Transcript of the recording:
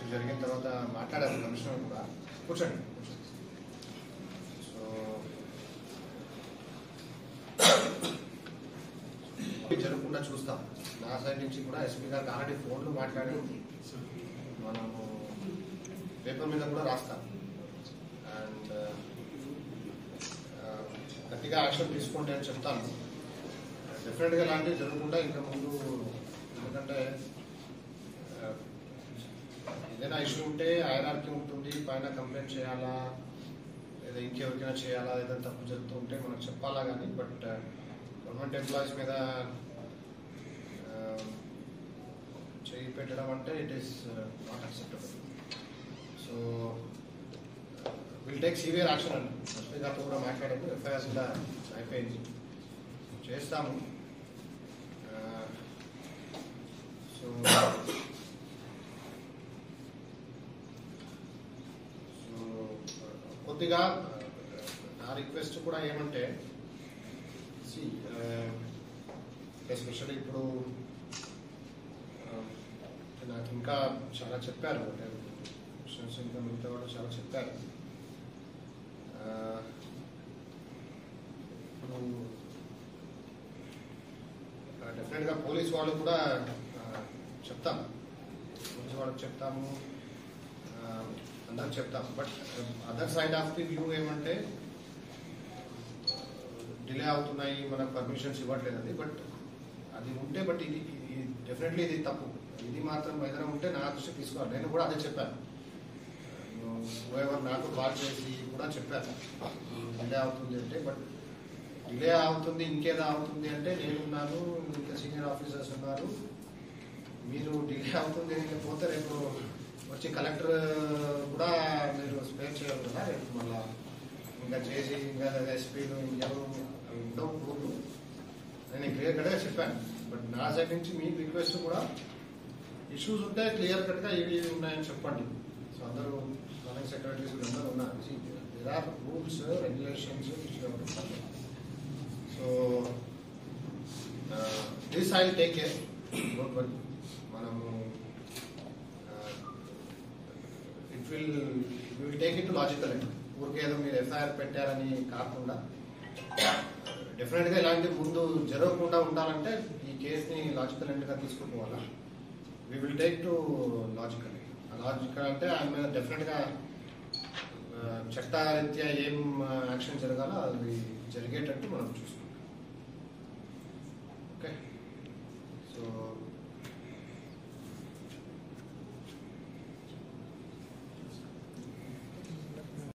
Issue జరిగిన తర్వాత మాట్లాడారు కమిషనర్ కూడా కూర్చోండి కూర్చోండి. సో ఇది జరగకుండా చూస్తాం నా సైడ్ నుంచి కూడా ఎస్పీ గారికి ఆల్రెడీ ఫోన్లు మాట్లాడి మనము పేపర్ మీద కూడా రాస్తాం అండ్ గట్టిగా యాక్షన్ తీసుకోండి అని చెప్తాను డెఫినెట్గా ఇలాంటివి జరగకుండా ఇంకా ముందు ఎందుకంటే ఆ, ఏదైనా ఇష్యూ ఉంటే ఐఆర్ఆర్కి ఉంటుంది పైన కంప్లైంట్ చేయాలా లేదా ఇంకెవరికైనా చేయాలా ఏదైనా తప్పు జరుగుతూ ఉంటే మనకు చెప్పాలా కానీ బట్ గవర్నమెంట్ ఎంప్లాయీస్ మీద ఆ, చేయి పెట్టడం అంటే it is not acceptable so will take severe action అండి ఎస్పీ గారితో కూడా మాట్లాడాము ఎఫ్ఐఆర్ కూడా అయిపోయింది చేస్తాము సో సో కొద్దిగా నా రిక్వెస్ట్ కూడా ఏమంటే ఎస్పెషల్లీ ఇప్పుడు ఆ, నాకు ఇంకా చాలా చెప్పారు అంటే క్వశ్చన్స్ ఇంకా మిగతా కూడా చాలా చెప్పారు ఆ, ఇప్పుడు డెఫినెట్గా పోలీస్ వాళ్ళు కూడా ఆ, చెప్తాం పోలీస్ వాళ్ళకి చెప్తాము ఆ, అందరికి చెప్తాం but other side of the view ఏమంటే డిలే అవుతున్నాయి మనకు పర్మిషన్స్ ఇవ్వట్లేదు అది బట్ అది ఉంటే బట్ ఇది డెఫినెట్లీ ఇది తప్పు ఇది మాత్రం ఏదైనా ఉంటే నా దృష్టికి తీసుకోవాలి నేను కూడా అదే చెప్పాను ఎవరు నాకు కాల్ చేసి కూడా చెప్పాను డిలే అవుతుంది అంటే బట్ డిలే అవుతుంది ఇంకేదో అవుతుంది అంటే నేనున్నాను ఇంకా సీనియర్ ఆఫీసర్స్ ఉన్నారు మీరు డిలే అవుతుంది అని పోతే రేపు వచ్చి కలెక్టర్ కూడా మీరు స్పేర్ చేయాలి కదా రేపు మళ్ళా ఇంకా చేసి ఇంకా ఎస్పీలు ఇంకెవరు ఉండవు రూలు నేను క్లియర్ కట్గా చెప్పాను బట్ నా సైడ్ నుంచి మీ రిక్వెస్ట్ కూడా ఇష్యూస్ ఉంటే క్లియర్ కట్గా ఇవి ఇవి ఉన్నాయని చెప్పండి సో అందరూ రన్నింగ్ సెక్రటరీస్ అందరూ ఉన్నారు there are rules regulations so this I take care don't worry మనము it will will take it logical అండి ఊరికే ఏదో మీరు ఎఫ్ఐఆర్ పెట్టారని కాకుండా డెఫినెట్ గా ఇలాంటి ముందు జరగకుండా ఉండాలంటే ఈ కేసుని లాజికల్ ఎండ్ గా తీసుకుపోవాలా we will take to logical logical అంటే ఆయన మీద డెఫినెట్ గా ఆ, చట్టరీత్యా ఏం యాక్షన్ జరగాలో అది జరిగేటట్టు మనం చూస్తాం